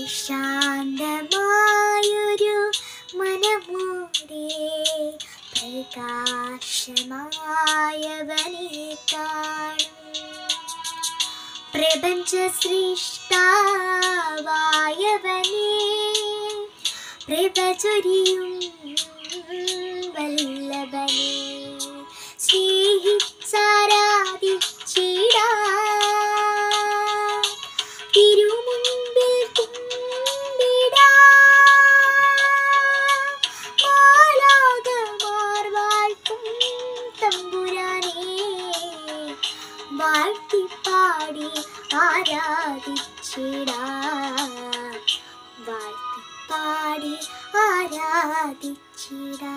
പ്രശാന്തമായൊരു മനമൂടെ പ്രകാശമായവനെ കാണും പ്രപഞ്ച സൃഷ്ടാവായവനെ പ്രഭചൊരിയും വല്ലഭനെ സ്നേഹിച്ചാരാധിച്ചിടാ തിരുമുൻപിൽ കുമ്പിടാ മാലാഖമാർ വാഴ്ത്തും തമ്പുരാനേ വാഴ്ത്തിപ്പാടി ആരാധിച്ചിടാ വാഴ്ത്തിപ്പാടി ആരാധിച്ചിടാ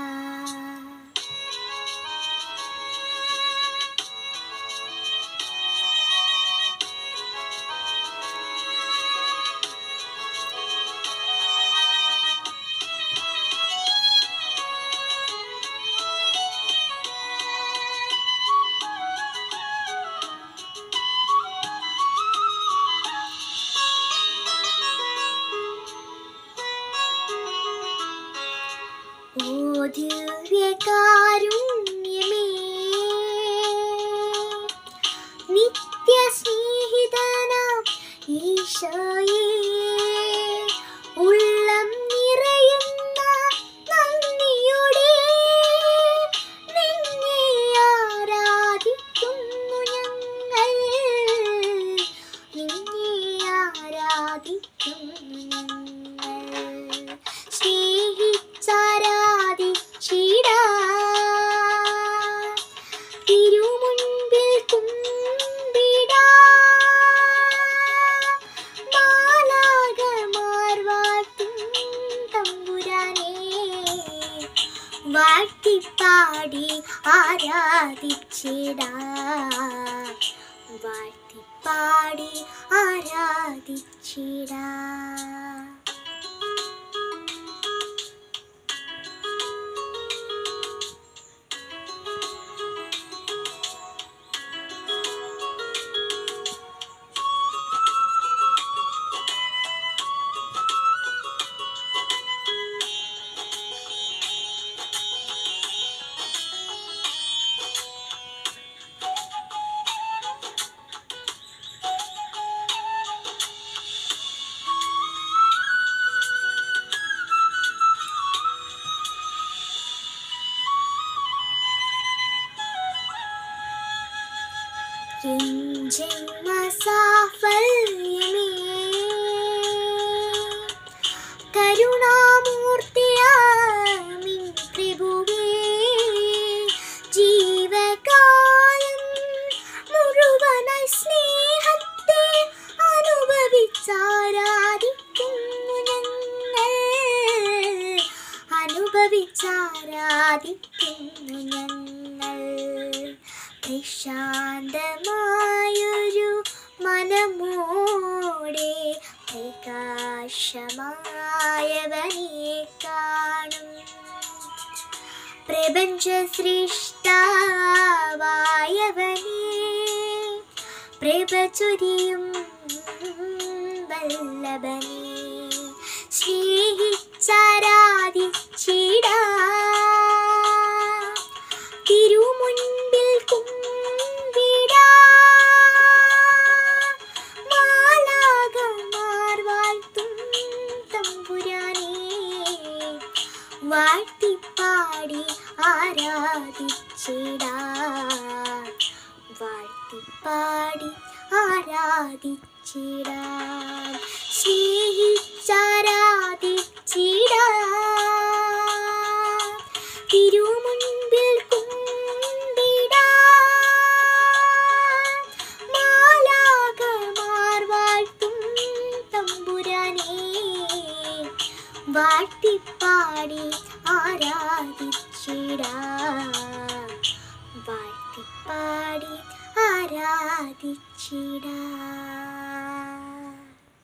ഓ ദിവ്യകാരുണ്യമേ നിത്യസ്നേഹിതനാം ഈശോയേ ഉള്ളം നിറയുന്ന നന്ദിയോടെ നിന്നെ ആരാധിക്കുന്നു ഞങ്ങൾ നിന്നെ ആരാധിക്കുന്നു ഞങ്ങൾ സ്നേഹിച്ചാരാധിച്ചിടാ തിരുമുൻപിൽ കുമ്പിടാ മാലാഖമാർ വാഴ്ത്തും തമ്പുരാനേ വാഴ്ത്തിപ്പാടി ആരാധിച്ചിടാ വാഴ്ത്തിപ്പാടി ആരാധിച്ചിടാ ജന്മസാഫല്യമേ കരുണാമൂർത്തിയാമിൻ പ്രഭുവേ ജീവകാലം മുഴുവനായി സ്നേഹത്തെ അനുഭവിച്ചാരാധിക്കുന്നു ഞങ്ങൾ അനുഭവിച്ചാരാധിക്കുന്നു ഞങ്ങൾ പ്രശാന്തമായൊരു മനമോടെ പ്രകാശമായവനെ കാണും പ്രപഞ്ച സൃഷ്ടാവായവനെ പ്രഭചൊരിയും വല്ലഭനെ സ്നേഹിച്ചാരാധിച്ചിടാ തിരുമുൻപിൽ കുമ്പിടാ മാലാഖമാർ വാഴ്ത്തും തമ്പുരാനേ വാഴ്ത്തിപ്പാടി ആരാധിച്ചിടാ വാഴ്ത്തിപ്പാടി ആരാധിച്ചിടാ സ്നേഹിച്ചാരാധിച്ചിടാ തിരുമുൻപിൽ കുമ്പിടാ മാലാഖമാർ വാഴ്ത്തും തമ്പുരാനേ വാഴ്ത്തിപ്പാടി ആരാധിച്ചിടാ വാഴ്ത്തിപ്പാടി ആരാധിച്ചിടാ